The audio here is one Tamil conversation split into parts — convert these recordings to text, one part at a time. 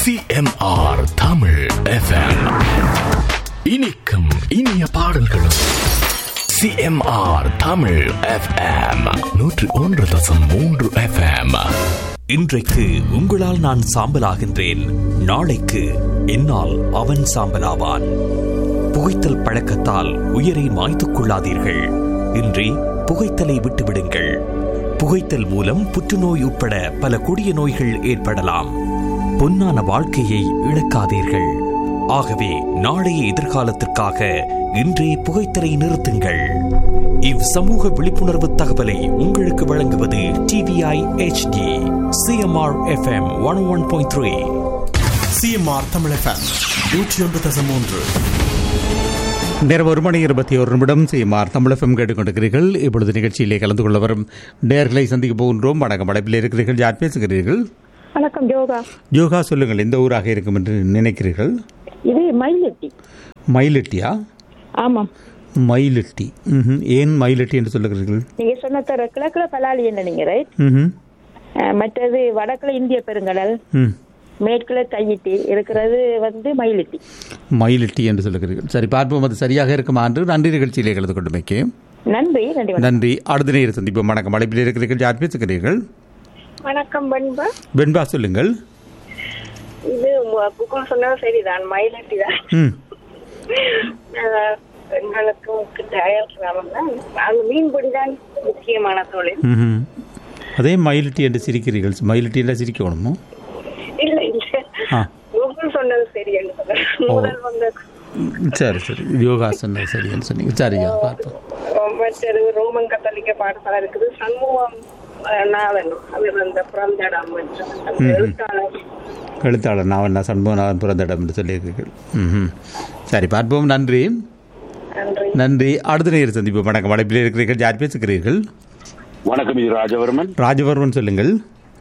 சிஎம்ஆர் தமிழ் எஃப்எம் இனிக்கும் இனிய பாடல்களும் சிஎம்ஆர் தமிழ் எஃப்எம் நூற்று ஒன்று தசம் மூன்று எஃப்எம் இன்றைக்கு உங்களால் நான் சாம்பலாகின்றேன் நாளைக்கு என்னால் அவன் சாம்பலாவான் புகைத்தல் பழக்கத்தால் உயிரை மாய்த்துக் கொள்ளாதீர்கள் இன்றி புகைத்தலை விட்டுவிடுங்கள் புகைத்தல் மூலம் புற்றுநோய் உட்பட பல கொடிய நோய்கள் ஏற்படலாம் பொன்னான வாழ்க்கையை இழக்காதீர்கள் ஆகவே நாளைய எதிர்காலத்திற்காக இன்றே புகைத்தலை நிறுத்துங்கள் இவ் சமூக விழிப்புணர்வு தகவலை உங்களுக்கு வழங்குவது TVI HD CMR FM one one point three CMR Tamil FM நூற்றி ஒன்று தசம் மூன்று நேரம் ஒரு மணி இருபத்தி ஒரு நிமிடம் செய்யுமார் தமிழகம் கேட்டுக்கொண்டிருக்கிறீர்கள் இப்பொழுது நிகழ்ச்சியிலே கலந்து கொள்ள வரும் நேர்களை சந்திக்க போகின்றோம் வணக்கம் அடைப்பில் இருக்கிறீர்கள் யார் பேசுகிறீர்கள் வணக்கம் யோகா யோகா சொல்லுங்கள் எந்த ஊராக இருக்கும் என்று நினைக்கிறீர்கள் இது மயிலட்டி மயிலட்டியா ஆமாம் மயிலட்டி ம்ஹும். ஏன் மயிலட்டி என்று சொல்லுகிறீர்கள் நீங்க சொன்ன தர கிழக்குல பலாலி என்ன நீங்க ரைட் ம்ஹும். மற்றது வடக்குல இந்திய பெருங்கடல் ம் மேற்குல கையிட்டி இருக்கிறது வந்து மயிலட்டி மயிலட்டி என்று சொல்லுகிறீர்கள் சரி பார்ப்போம் அது சரியாக இருக்குமா என்று நன்றி நிகழ்ச்சியிலே கலந்து கொண்டுமைக்கு நன்றி நன்றி வணக்கம். நன்றி அடுத்த நேரம் சந்திப்போம் வணக்கம் அழைப்பில் இருக்கிறீர்கள் யார் பேசுகிறீர்கள் வணக்கம் பண்பா வெண்பா சொல்லுங்கள் இது உங்க- புகழ் சொன்னது சரிதான் மயிலட்டி தான் ம் அஹ், பெண்களுக்கு டயர் கிராமம் தான் அது மீன்பிடி தான் முக்கியமான தொழில் ம்ஹும். அதே மயிலட்டி என்று சிரிக்கிறீர்கள் மயிலட்டி எல்லாம் சிரிக்கணுமோ இல்ல இல்ல ஆ புகழ் சொன்னது சரி என்று சொல்றேன். முதல் வந்த ம், சரி சரி யோகாசனம் சரின்னு சொன்னீங்க சரியா பார்ப்போம் அஹ், மற்றது ரோமன் கத்தோலிக்க பாடசாலை இருக்குது சண்முகம் அஹ், நாதன் அவர் அந்த பிறந்த இடம் மற்றும் அந்த எழுத்தாளர் எழுத்தாளர் நான் சண்முகநாதன் பிறந்த இடம் என்று சொல்லியிருக்கிறீர்கள் ம் சரி பார்ப்போம் நன்றி நன்றி நன்றி அடுத்த நேரம் சந்திப்போம் வணக்கம் அழைப்பில் இருக்கிறீர்கள் யார் பேசுகிறீர்கள் வணக்கம் இது ராஜவர்மன் ராஜவர்மன் சொல்லுங்கள்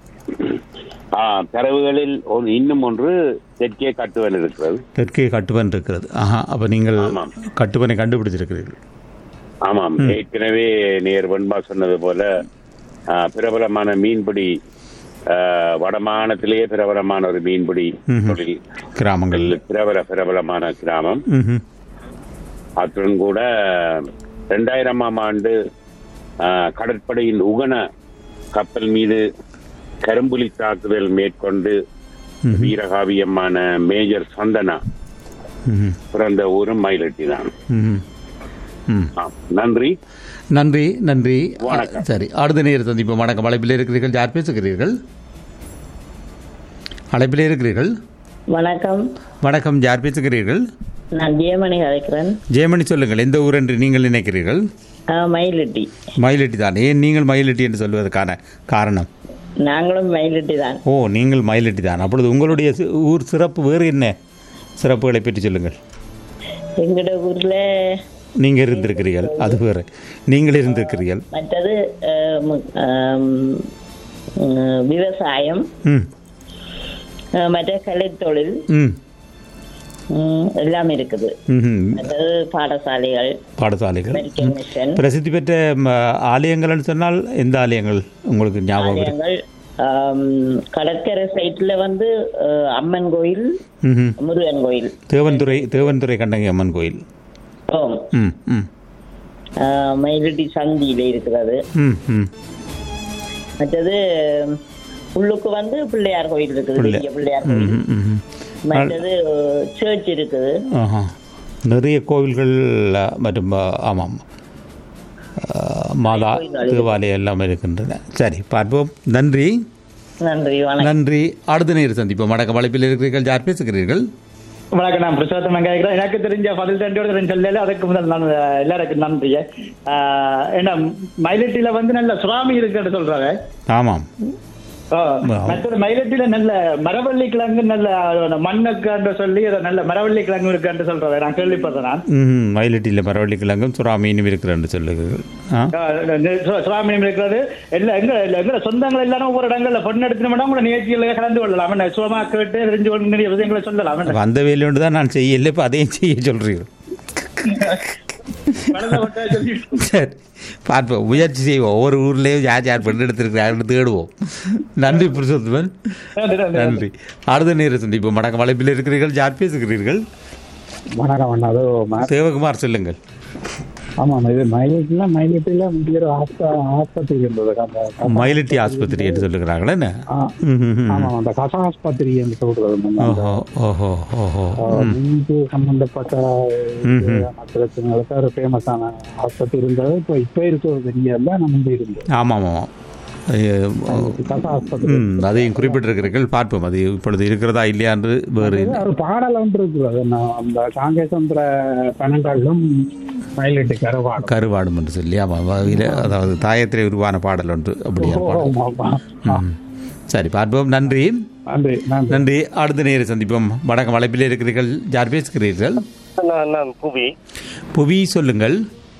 ஆ, தரவுகளில் ஒரு- இன்னும் ஒன்று தெற்கே கட்டுவன் இருக்கிறது தெற்கே கட்டுவன் இருக்கிறது ஆஹா அப்போ நீங்கள் ஆமாம். கட்டுவனை கண்டுபிடிச்சிருக்கிறீர்கள் ஆமாம் ஏற்கனவே நேர் வெண்பா சொன்னது போல ஆ, பிரபலமான மீன்பிடி ஆ, வடமானத்திலேயே பிரபலமான ஒரு மீன்பிடி தொழில் கிராமங்கள் பிரபல பிரபலமான கிராமம் ம்ஹும். அத்துடன் கூட ரெண்டாயிரமாம் ஆண்டு ஆ, கடற்படையின் உகன கப்பல் மீது கரும்புலி தாக்குதல் மேற்கொண்டு வீரகாவியமான மேஜர் சந்தனா ம்ஹும். பிறந்த ஊரும் மயிலட்டி தான் ம்ஹும். ம் ஆம். நன்றி நன்றி நன்றி வணக்கம். சரி அடுத்த நேரம் சந்திப்போம் வணக்கம் அழைப்பில் இருக்கிறீர்கள் யார் பேசுகிறீர்கள் அழைப்பில் இருக்கிறீர்கள் வணக்கம் வணக்கம் யார் பேசுகிறீர்கள் நான் ஜெயமணி கதைக்கிறேன் ஜெயமணி சொல்லுங்கள் எந்த ஊர் என்று நீங்கள் நினைக்கிறீர்கள் மயிலட்டி மயிலட்டி தான் ஏன் நீங்கள் மயிலட்டி என்று சொல்வதற்கான காரணம் நாங்களும் மயிலட்டி தான் ஓ நீங்கள் மயிலட்டி தான் அப்பொழுது உங்களுடைய சி- ஊர் சிறப்பு வேறு என்ன சிறப்புகளை பற்றி சொல்லுங்கள் எங்கட ஊர்ல நீங்கள் இருந்திருக்கிறீர்கள் அது வேறு நீங்கள் இருந்திருக்கிறீர்கள் மற்றது அஹ், மு- ஆம், அஹ், விவசாயம் ம் அஹ், மற்ற கலைத்தொழில் ம் ம், எல்லாம் இருக்குது ம்ஹும். மற்றது பாடசாலைகள் பாடசாலைகள் மெடிக்கல் மிஷன் பிரசித்தி பெற்ற ம, ஆலயங்கள்னு சொன்னால் எந்த ஆலயங்கள் உங்களுக்கு ஞாபகம் இருக்கு ஆலயங்கள் ஆம், கடற்கரை சைட்ல வந்து அஹ், அம்மன் கோயில் ம்ஹும். முருகன் கோயில் தேவன்துறை தேவன்துறை கண்டங்கி அம்மன் கோயில் ஓம் ம் ம் ஆஹ், மயிலட்டி சந்தியில இருக்கிறது ம் ம் மற்றது உள்ளுக்கு வந்து பிள்ளையார் கோயில் இருக்குது பிள்ளை- பெரிய பிள்ளையார் கோயில் ம், ம், ம். மற்றது சர்ச் இருக்குது ஆஹா நிறைய கோவில்கள் அ, மற்றும் அ, ஆமாம் அ, மாதா தேவாலயம் எல்லாம் இருக்கின்றன சரி பார்ப்போம் நன்றி நன்றி வணக்கம் நன்றி அடுத்த நேரம் சந்திப்போம் வணக்கம் வளைப்பில் இருக்கிறீர்கள் யார் பேசுகிறீர்கள் வணக்கம் நான் பிரசாத்தம் கேட்கிறேன் எனக்கு தெரிஞ்ச பதில் தண்டியோட சொல்லல அதுக்கு முதல் நான் எல்லாருக்கும் நன்றி ஆஹ், ஏன்னா மயிலட்டில வந்து நல்ல சுறாமி இருக்குன்னு சொல்றாங்க ஆமாம் ஓ, மற்றது மயிலட்டில நல்ல மரவள்ளி கிழங்கு நல்ல மண்ணுக்கு சொல்லி அதை நல்ல மரவள்ளி கிழங்கு இருக்குன்னு சொல்றாங்க நான் கேள்விப்பட்டேன் நான் ம் மயிலட்டியில் பரவள்ளி கிழங்கும் சுறாமீனும் இருக்கிறன்னு சொல்லுங்கள் ஆ ஆஹ், சுறாமி இருக்கிறது எல்லா எங்க எங்க சொந்தங்கள் எல்லாரும் ஒவ்வொரு இடங்கள்ல பொண்ணு எடுத்துனோம்னா உங்களை நிகழ்ச்சிகளை கலந்து கொள்ளலாம் என்ன சுகமா கேட்டு தெரிஞ்சு கொண்டு நிறைய விஷயங்களை சொல்லலாம் என்ன? அப்ப அந்த வேலையோடு தான் நான் செய்யல இப்போ அதையும் செய்ய சொல்கிறீர்கள் வலதை வட்டா சொல்லிட்டு சரி பார்ப்போம் முயற்சி செய்வோம் ஒவ்வொரு ஊர்லேயும் யார் யார் பெண் எடுத்திருக்கிறார்கள் தேடுவோம் நன்றி புருஷோத்தமன் நன்றி, நன்றி, நன்றி அடுத்த நேரம் சந்திப்போம் வணக்கம் வளைப்பில் இருக்கிறீர்கள் யார் பேசுகிறீர்கள் வணக்கம் அண்ணா அதோ ம- தேவகுமார் சொல்லுங்கள் ஆமாம் இது மைலேஜ்ல மைலேஜ்ல முந்திய ஒரு ஆஸ்ப ஆஸ்பத்திரி இருந்தது அந்த கசா- மயிலட்டி ஆஸ்பத்திரி என்று சொல்லுகிறாங்களே என்ன ஆ, ம், ம், ம். ஆமாம் அந்த கசா ஆஸ்பத்திரி என்று சொல்றது நம்ம அந்த, ஓஹோ ஓஹோ ஓஹோ ஆ, ம். நெஞ்சு சம்பந்தப்பட்ட ம், ம். பிரச்சனைகளுக்கு ஒரு ஃபேமஸான ஆஸ்பத்திரி இருந்தது இப்போ இப்போ இருக்கிறது தெரியல நம்ம முந்தி இருந்தது ஆமாம் ஆமாம் ஐய, கசா ஆஸ்பத்திரி ம் அதையும் குறிப்பிட்டிருக்கிறீர்கள் பார்ப்போம் அது இப்பொழுது இருக்கிறதா இல்லையா என்று வேறு அது ஒரு பாடல் ஒன்று இருக்குது அது நான் அந்த காங்கேசந்திர பன்னெண்டாலும் மைலேட்டு கரவாடும் கருவாடும் என்று சொல்லி ஆமாம் அதில் அதாவது தாயத்திலே உருவான பாடல் ஒன்று அப்படியா பாடல் ஆமா, ஆமா. ம். சரி பார்ப்போம் நன்றி நன்றி நன்றி நன்றி அடுத்த நேர சந்திப்போம் வணக்கம் வளைப்பில் இருக்கிறீர்கள் யார் பேசுகிறீர்கள் நான் நான் புவி புவி சொல்லுங்கள்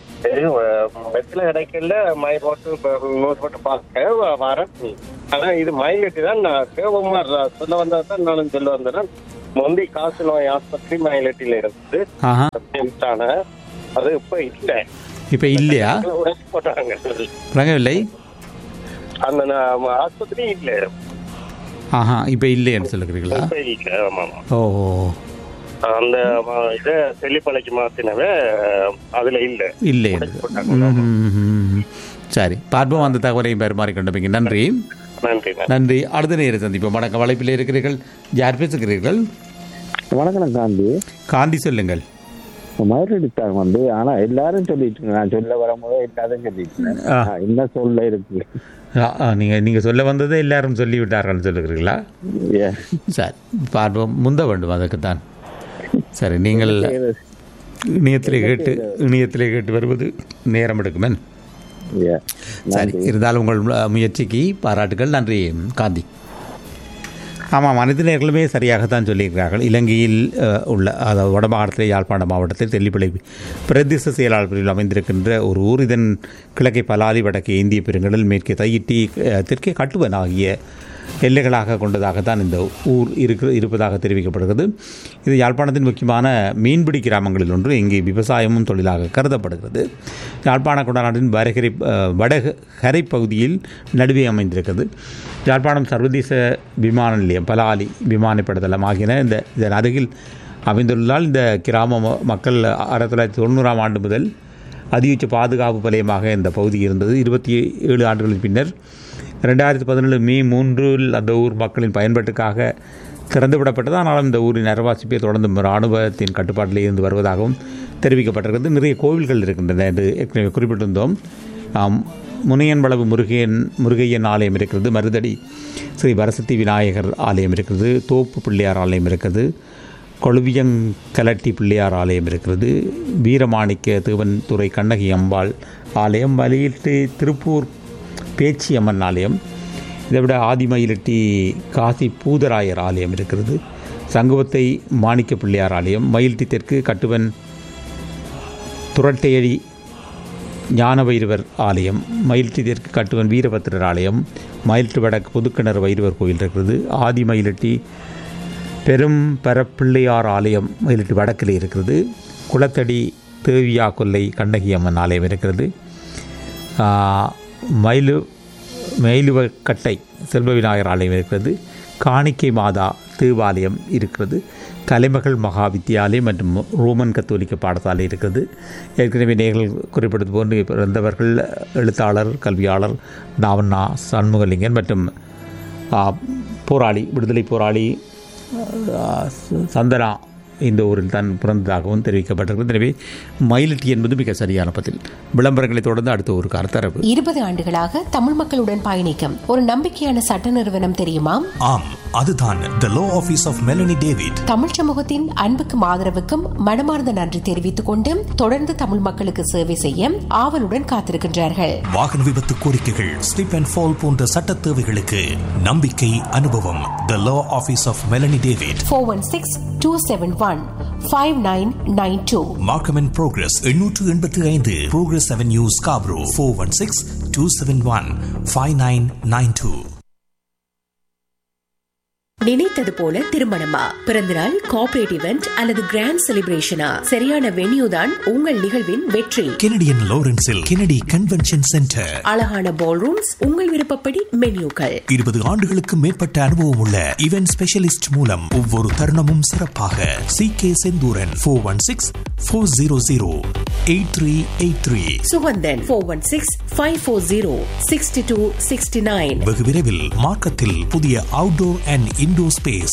வெத்தில கிடைக்கல மை போட்டு நோட் போட்டு பார்த்தேன் வ- வரேன் ஆனா இது மைலெட்டு தான் நான் சிவகுமார் சொல்ல வந்தா தான் நானும் சொல்ல வந்தேன் முந்தி காசு நோய் ஆஸ்பத்திரி மைலெட்டில இருந்தது ஆஹா ஆனா, அது இப்ப இல்ல இப்போ இல்லையா உடைச்சு போட்டாங்க விளங்கவில்லை அந்த நான் ஆஸ்பத்திரி இல்ல ஆஹா இப்போ இல்லை என்று சொல்லுகிறீர்களா இப்ப இல்ல ஆமா ஆமா ஓ ஓ, அந்த ம- இத செல்லிப்பளைக்கு மாத்தினவே அதுல இல்ல இல்லை என்று உடைச்சு போட்டாங்க ம், ம், ம், ம். சரி பார்ப்போம் அந்த தகவலையும் பெருமாறி கொண்டமைங்க நன்றி நன்றி நன்றி நன்றி அடுத்த நேர சந்திப்போம் வணக்கம் வளைப்பில் இருக்கிறீர்கள் யார் பேசுகிறீர்கள் வணக்கம் காந்தி காந்தி சொல்லுங்கள் மயிலடித்தாங்க வந்து ஆனா எல்லாரும் சொல்லிட்டு இருக்காங்க. நான் சொல்ல வரும்போது எல்லாரும் சொல்லிட்டு இருக்காங்க. ஆ. ஆ, என்ன சொல்ல இருக்கு ஆ, ஆ, நீங்க நீங்க சொல்ல வந்ததை எல்லாரும் சொல்லிவிட்டார்கள் சொல்லுகிறீர்களா ஏ. சரி பார்ப்போம் முந்த வேண்டும் அதுக்குத்தான் சரி நீங்கள் இணையத்திலே கேட்டு இணையத்திலே கேட்டு வருவது நேரம் எடுக்குமே ஏ. சரி இருந்தாலும் உங்கள் அஹ், முயற்சிக்கு பாராட்டுகள் நன்றி காந்தி ஆமாம் அனைத்து நேர்களுமே சரியாகத்தான் சொல்லியிருக்கிறார்கள் இலங்கையில் அஹ், உள்ள அதாவது வடமாகாணத்தில் யாழ்ப்பாணம் மாவட்டத்தில் தெல்லிப்பளை பிரதேச செயலாளர் பிரிவில் அமைந்திருக்கின்ற ஒரு ஊர் இதன் கிழக்கை பலாலி வடக்கே இந்திய பெருங்கடல் மேற்கே தையிட்டி அஹ், தெற்கே கட்டுவன் ஆகிய எல்லைகளாக கொண்டதாகத்தான் இந்த ஊர் இருக்கிற இருப்பதாக தெரிவிக்கப்படுகிறது இது யாழ்ப்பாணத்தின் முக்கியமான மீன்பிடி கிராமங்களில் ஒன்று இங்கே விவசாயமும் தொழிலாக கருதப்படுகிறது யாழ்ப்பாண குடநாட்டின் வடகரை அஹ், வடகரை பகுதியில் நடுவே அமைந்திருக்கிறது யாழ்ப்பாணம் சர்வதேச விமான நிலையம் பலாலி விமானப்படத்தளம் ஆகியன இந்த இதன் அருகில் அமைந்துள்ளதால் இந்த கிராம ம- மக்கள் ஆயிரத்தி தொள்ளாயிரத்தி தொண்ணூறாம் ஆண்டு முதல் அதியுச்ச பாதுகாப்பு வலயமாக இந்த பகுதி இருந்தது இருபத்தி ஏழு ஆண்டுகளின் பின்னர் ரெண்டாயிரத்தி பதினேழு மே மூன்றில் அந்த ஊர் மக்களின் பயன்பாட்டுக்காக திறந்துவிடப்பட்டது ஆனாலும் இந்த ஊரின் அரவாசிப்பை தொடர்ந்து இராணுவத்தின் கட்டுப்பாட்டில் இருந்து வருவதாகவும் தெரிவிக்கப்பட்டிருக்கிறது நிறைய கோவில்கள் இருக்கின்றன என்று ஏற்கனவே குறிப்பிட்டிருந்தோம் ஆம், முனையன்பளவு முருகையன் முருகையன் ஆலயம் இருக்கிறது மருதடி ஸ்ரீ வரசத்தி விநாயகர் ஆலயம் இருக்கிறது தோப்பு பிள்ளையார் ஆலயம் இருக்கிறது கொழுவியங்கலட்டி பிள்ளையார் ஆலயம் இருக்கிறது வீரமாணிக்க திருவன்துறை கண்ணகி அம்பாள் ஆலயம் வலியிட்டு திருப்பூர் பேச்சி அம்மன் ஆலயம் இதை விட ஆதிமயிலட்டி காசி பூதராயர் ஆலயம் இருக்கிறது சங்குவத்தை மாணிக்க பிள்ளையார் ஆலயம் மயில்ட்டி தெற்கு கட்டுவன் துரட்டையடி ஞான வைரவர் ஆலயம் மயில்ட்டி தெற்கு கட்டுவன் வீரபத்திரர் ஆலயம் மயில்ட்டு வடக்கு புதுக்கிணறு வைரவர் கோயில் இருக்கிறது ஆதி மயிலட்டி பெரும் பரப்பிள்ளையார் ஆலயம் மயிலட்டி வடக்கில் இருக்கிறது குளத்தடி தேவியா கொல்லை கண்ணகி அம்மன் ஆலயம் இருக்கிறது ஆ, மயிலு மயிலுவக்கட்டை செல்வ விநாயகர் ஆலயம் இருக்கிறது காணிக்கை மாதா தேவாலயம் இருக்கிறது கலைமகள் மகா வித்தியாலயம் மற்றும் ரோமன் கத்தோலிக்க பாடசாலை இருக்கிறது ஏற்கனவே நேர்கள் குறிப்பிட்டது போன்று பிறந்தவர்கள் எழுத்தாளர் கல்வியாளர் நாவண்ணா சண்முகலிங்கன் மற்றும் ஆ, போராளி விடுதலை போராளி ஆ, சந்தனா இந்த ஊரில் தான் பிறந்ததாகவும் தெரிவிக்கப்பட்டிருக்கிறது எனவே மயிலட்டி என்பது மிக சரியான பதில் விளம்பரங்களை தொடர்ந்து அடுத்த ஒரு கருத்தரவு இருபது ஆண்டுகளாக தமிழ் மக்களுடன் பயணிக்கும் ஒரு நம்பிக்கையான சட்ட நிறுவனம் தெரியுமா ஆம் அதுதான் the law office of Melanie David Tamil சமூகத்தின் அன்புக்கும் ஆதரவுக்கும் மனமார்ந்த நன்றி தெரிவித்துக் கொண்டு தொடர்ந்து தமிழ் மக்களுக்கு சேவை செய்ய ஆவலுடன் காத்திருக்கின்றார்கள் வாகன விபத்து கோரிக்கைகள் ஸ்லிப் அண்ட் ஃபால் போன்ற சட்ட தேவைகளுக்கு நம்பிக்கை அனுபவம் the law office of Melanie David four one six two seven one five nine nine two Markham and Progress எண்ணூற்று எண்பத்தி ஐந்து Progress avenue Scarborough four one six two seven one five nine nine two நினைத்தது போல திருமணமா பிறந்தநாள் கார்ப்பரேட் இவெண்ட் அல்லது கிராண்ட் செலிப்ரேஷனா சரியான வென்யூ தான் உங்கள் நிகழ்வின் வெற்றி கெனடியன் லாரன்ஸில் கெனடி கன்வென்ஷன் சென்டர் அழகான பால் ரூம்ஸ் உங்கள் விருப்பப்படி மென்யூக்கள் இருபது ஆண்டுகளுக்கு மேற்பட்ட அனுபவம் உள்ள இவென்ட் ஸ்பெஷலிஸ்ட் மூலம் ஒவ்வொரு தருணமும் சிறப்பாக C K Senthuran four one six four zero zero eight three eight three Suganthan four one six five four zero sixty two sixty nine வெகு விரைவில் மார்க்கத்தில் புதிய அவுட்டோர் அண்ட் இன்டோர் ஸ்பேஸ்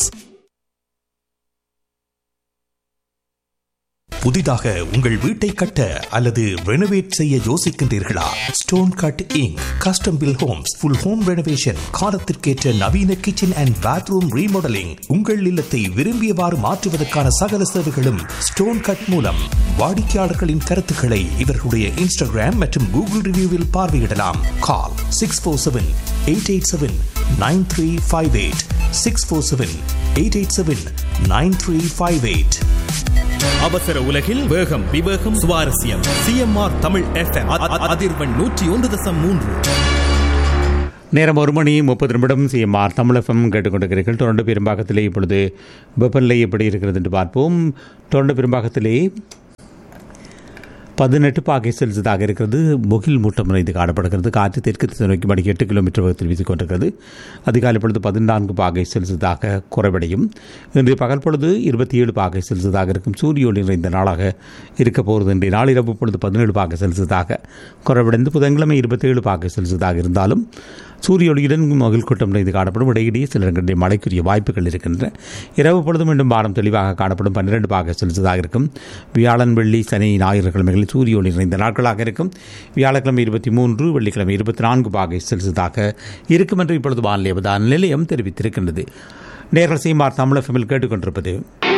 புதிதாக உங்கள் வீட்டை கட்ட அல்லது ரெனோவேட் செய்ய யோசிக்கின்றீர்களா stone cutting custom built homes full home renovation காலத்திற்கேற்ற நவீன கிச்சன் அண்ட் பாத்ரூம் ரீமாடலிங் உங்கள் இல்லத்தை விரும்பியவாறு மாற்றுவதற்கான சகல சேவைகளும் ஸ்டோன் கட் மூலம் வாடிக்கையாளர்களின் கருத்துக்களை இவர்களுடைய இன்ஸ்டாகிராம் மற்றும் கூகுள் ரிவ்யூவில் பார்வையிடலாம் call six four seven eight eight seven nine three five eight six four seven eight eight seven nine three five eight அவசர உலகில் வேகம் விவேகம் சுவாரஸ்யம் சிஎம்ஆர் தமிழ் எஃப்எம் அதிர்வெண் நூற்றி ஒன்று தசம் மூன்று நேரம் ஒரு மணி முப்பது நிமிடம் சிஎம்ஆர் தமிழகம் கேட்டுக்கொண்டிருக்கிறீர்கள் தொடர்ந்து பெரும்பாக்கத்திலே இப்பொழுது வெப்பநிலை எப்படி இருக்கிறது என்று பார்ப்போம் தொடர்ந்து பெரும்பாக்கத்திலே பதினெட்டு பாகை செல்சியஸாக இருக்கிறது முகில் மூட்டம் நிறைந்து காணப்படுகிறது காற்று தெற்கு திசை நோக்கி மணிக்கு எட்டு கிலோமீட்டர் வேகத்தில் வீசிக் கொண்டிருக்கிறது அதிகாலை பொழுது பதினான்கு பாகை செல்சியஸாக குறைவடையும் இன்று பகல் பொழுது இருபத்தி ஏழு பாகை செல்சியஸாக இருக்கும் சூரிய ஒளி நிறைந்த நாளாக இருக்க போகிறது இன்றைய நாளிரவு பொழுது பதினேழு பாகை செல்சியஸாக குறைவடைந்து புதன்கிழமை இருபத்தேழு பாகை செல்சியஸாக இருந்தாலும் சூரிய ஒளியுடன் மகிழ் கூட்டம் நிறைந்து காணப்படும் இடையிடையே சில இடங்களில் மழைக்குரிய வாய்ப்புகள் இருக்கின்றன இரவு பொழுது மீண்டும் வானம் தெளிவாக காணப்படும் பன்னிரண்டு பாக செல்சியஸாக இருக்கும் வியாழன் வெள்ளி சனி ஞாயிறு கிழமைகளில் சூரிய ஒளி நிறைந்த நாட்களாக இருக்கும் வியாழக்கிழமை இருபத்தி மூன்று வெள்ளிக்கிழமை இருபத்தி நான்கு பாகை செல்சியஸாக இருக்கும் என்று இப்பொழுது வானிலை அவதான நிலையம் தெரிவித்திருக்கின்றது நேர்கள் சீமார் தமிழகமில் கேட்டுக்கொண்டிருப்பது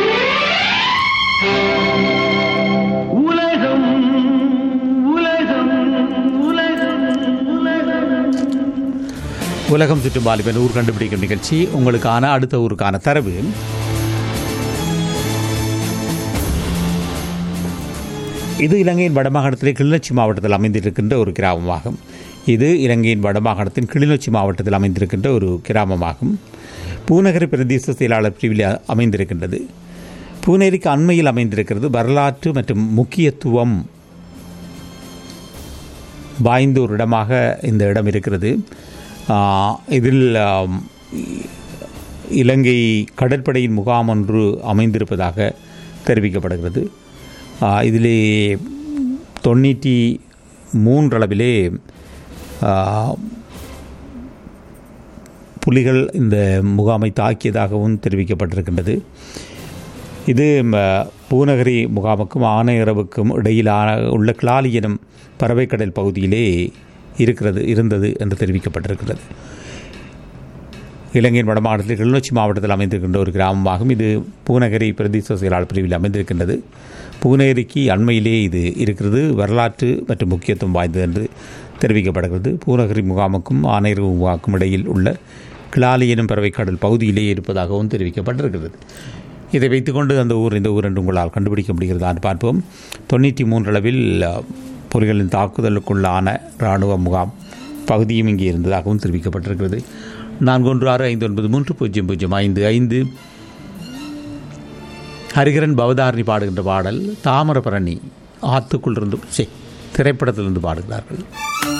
உலகம் சுற்றும் வாலிபன் ஊர் கண்டுபிடிக்கும் நிகழ்ச்சி உங்களுக்கான அடுத்த ஊருக்கான தரவு இது இலங்கையின் வடமாகாணத்திலே கிளிநொச்சி மாவட்டத்தில் அமைந்திருக்கின்ற ஒரு கிராமமாகும் இது இலங்கையின் வடமாகாணத்தின் கிளிநொச்சி மாவட்டத்தில் அமைந்திருக்கின்ற ஒரு கிராமமாகும் பூநகரி பிரதேச செயலாளர் பிரிவில் அமைந்திருக்கின்றது பூனேரிக்கு அண்மையில் அமைந்திருக்கிறது வரலாற்று மற்றும் முக்கியத்துவம் வாய்ந்த ஒரு இடமாக இந்த இடம் இருக்கிறது இதில் இலங்கை கடற்படையின் முகாம் ஒன்று அமைந்திருப்பதாக தெரிவிக்கப்படுகிறது இதிலே தொண்ணூற்றி மூன்றளவிலே புலிகள் இந்த முகாமை தாக்கியதாகவும் தெரிவிக்கப்பட்டிருக்கின்றது இது பூநகரி முகாமுக்கும் ஆணையரவுக்கும் இடையிலான உள்ள கிளாலி எனும் பறவைக்கடல் பகுதியிலே இருக்கிறது இருந்தது என்று தெரிவிக்கப்பட்டிருக்கிறது இலங்கையின் வடமாநிலத்தில் கிளிநொச்சி மாவட்டத்தில் அமைந்திருக்கின்ற ஒரு கிராமமாகும் இது பூநகரி பிரதேச செயலாளர் பிரிவில் அமைந்திருக்கின்றது பூநகரிக்கு அண்மையிலே இது இருக்கிறது வரலாற்று மற்றும் முக்கியத்துவம் வாய்ந்தது என்று தெரிவிக்கப்படுகிறது பூநகரி முகாமுக்கும் ஆணையர் முகாமுக்கும் இடையில் உள்ள கிளாலி எனும் பறவைக்கடல் பகுதியிலே இருப்பதாகவும் தெரிவிக்கப்பட்டிருக்கிறது இதை வைத்துக்கொண்டு அந்த ஊர் இந்த ஊர் என்று உங்களால் கண்டுபிடிக்க முடிகிறதான்னு பார்ப்போம் தொண்ணூற்றி மூன்றளவில் புலிகளின் தாக்குதலுக்குள்ளான இராணுவ முகாம் பகுதியும் இங்கே இருந்ததாகவும் தெரிவிக்கப்பட்டிருக்கிறது நான்கு ஒன்று ஆறு ஐந்து ஒன்பது மூன்று பூஜ்ஜியம் பூஜ்ஜியம் ஐந்து ஐந்து ஹரிகரன் பவதாரணி பாடுகின்ற பாடல் தாமிரபரணி ஆத்துக்குள் இருந்து சே திரைப்படத்திலிருந்து பாடுகிறார்கள்